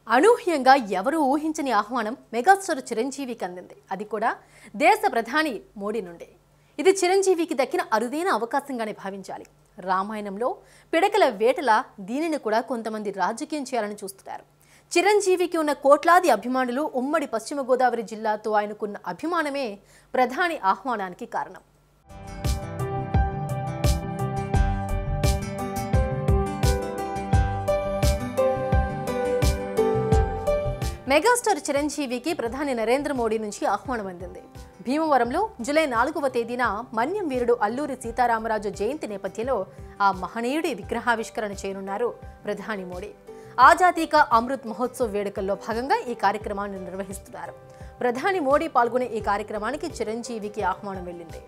అనూహ్యంగా ఎవరూ ఊహించని ఆహ్వానం మెగాస్టార్ చిరంజీవికి అందింది అది కూడా దేశ ప్రధాని మోడీ నుండి ఇది చిరంజీవికి దక్కిన అరుదైన అవకాశంగానే భావించాలి రామాయణంలో పిడకల వేటల దీనిని కూడా కొంతమంది రాజకీయం చేయాలని చూస్తున్నారు చిరంజీవికి ఉన్న కోట్లాది అభిమానులు ఉమ్మడి పశ్చిమ గోదావరి జిల్లాతో ఆయనకున్న అభిమానమే ప్రధాని ఆహ్వానానికి కారణం మెగాస్టార్ చిరంజీవికి ప్రధాని నరేంద్ర మోడీ నుంచి ఆహ్వానం అందింది భీమవరంలో జూలై నాలుగవ తేదీన మన్యం వీరుడు అల్లూరి సీతారామరాజు జయంతి నేపథ్యంలో ఆ మహనీయుడి విగ్రహావిష్కరణ చేయనున్నారు ప్రధాని మోడీ ఆజాదీ కా అమృత్ మహోత్సవ్ వేడుకల్లో భాగంగా ఈ కార్యక్రమాన్ని నిర్వహిస్తున్నారు ప్రధాని మోడీ పాల్గొనే ఈ కార్యక్రమానికి చిరంజీవికి ఆహ్వానం వెళ్ళింది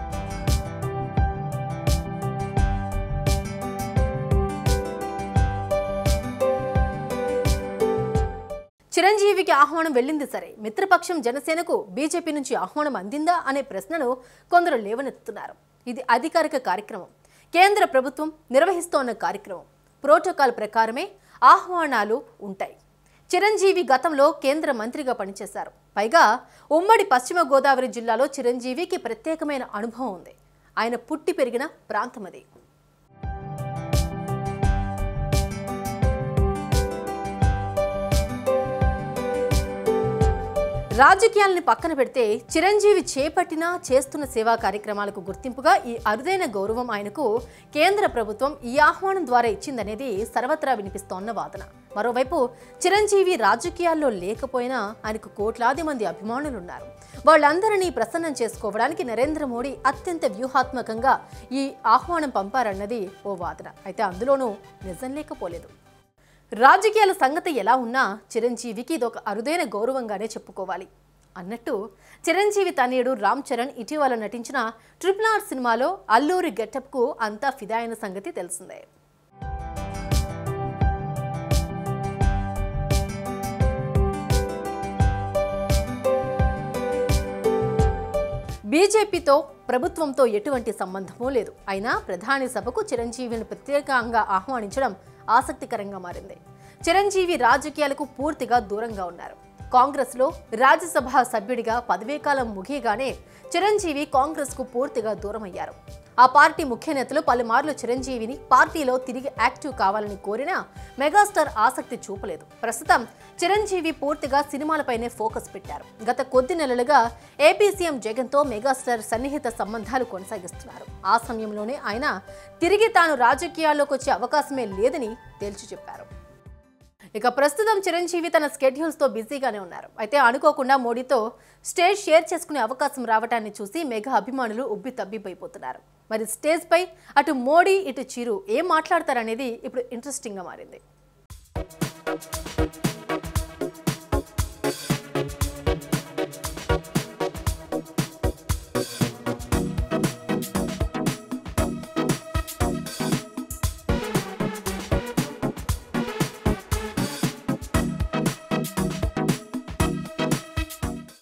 చిరంజీవికి ఆహ్వానం వెళ్ళింది సరే మిత్రపక్షం జనసేనకు బీజేపీ నుంచి ఆహ్వానం అందిందా అనే ప్రశ్నను కొందరు లేవనెత్తుతున్నారు ఇది అధికారిక కార్యక్రమం కేంద్ర ప్రభుత్వం నిర్వహిస్తోన్న కార్యక్రమం ప్రోటోకాల్ ప్రకారమే ఆహ్వానాలు ఉంటాయి చిరంజీవి గతంలో కేంద్ర మంత్రిగా పనిచేశారు పైగా ఉమ్మడి పశ్చిమ గోదావరి జిల్లాలో చిరంజీవికి ప్రత్యేకమైన అనుభవం ఉంది ఆయన పుట్టి పెరిగిన ప్రాంతం అది రాజకీయాలని పక్కన పెడితే చిరంజీవి చేపట్టిన చేస్తున్న సేవా కార్యక్రమాలకు గుర్తింపుగా ఈ అరుదైన గౌరవం ఆయనకు కేంద్ర ప్రభుత్వం ఈ ఆహ్వానం ద్వారా ఇచ్చిందనేది సర్వత్రా వినిపిస్తోన్న వాదన మరోవైపు చిరంజీవి రాజకీయాల్లో లేకపోయినా ఆయనకు కోట్లాది మంది అభిమానులున్నారు వాళ్ళందరినీ ప్రసన్నం చేసుకోవడానికి నరేంద్ర మోడీ అత్యంత వ్యూహాత్మకంగా ఈ ఆహ్వానం పంపారన్నది ఓ వాదన అయితే అందులోనూ నిజం లేకపోలేదు రాజకీయాల సంగతి ఎలా ఉన్నా చిరంజీవికి ఇదొక అరుదైన గౌరవంగానే చెప్పుకోవాలి అన్నట్టు చిరంజీవి తనయుడు రామ్ చరణ్ ఇటీవల నటించిన ట్రిపుల్ ఆర్ సినిమాలో అల్లూరి గెటప్కు అంతా ఫిదా అయిన సంగతి తెలిసిందే బీజేపీతో ప్రభుత్వంతో ఎటువంటి సంబంధమూ లేదు అయినా ప్రధాని సభకు చిరంజీవిని ప్రత్యేకంగా ఆహ్వానించడం ఆసక్తికరంగా మారింది చిరంజీవి రాజకీయాలకు పూర్తిగా దూరంగా ఉన్నారు కాంగ్రెస్లో రాజ్యసభ సభ్యుడిగా పదవీకాలం ముగియగానే చిరంజీవి కాంగ్రెస్కు పూర్తిగా దూరమయ్యారు ఆ పార్టీ ముఖ్య నేతలు పలుమార్లు చిరంజీవిని పార్టీలో తిరిగి యాక్టివ్ కావాలని కోరినా మెగాస్టార్ ఆసక్తి చూపలేదు ప్రస్తుతం చిరంజీవి పూర్తిగా సినిమాలపైనే ఫోకస్ పెట్టారు గత కొద్ది నెలలుగా ఏపీ సీఎం జగన్తో మెగాస్టార్ సన్నిహిత సంబంధాలు కొనసాగిస్తున్నారు ఆ సమయంలోనే ఆయన తిరిగి తాను రాజకీయాల్లోకి వచ్చే అవకాశమే లేదని తేల్చి చెప్పారు ఇక ప్రస్తుతం చిరంజీవి తన స్కెడ్యూల్స్తో బిజీగానే ఉన్నారు అయితే అనుకోకుండా మోడీతో స్టేజ్ షేర్ చేసుకునే అవకాశం రావటాన్ని చూసి మెగా అభిమానులు ఉబ్బి తబ్బిబ్బైపోతున్నారు మరి స్టేజ్పై అటు మోడీ ఇటు చిరు ఏం మాట్లాడతారనేది ఇప్పుడు ఇంట్రెస్టింగ్గా మారింది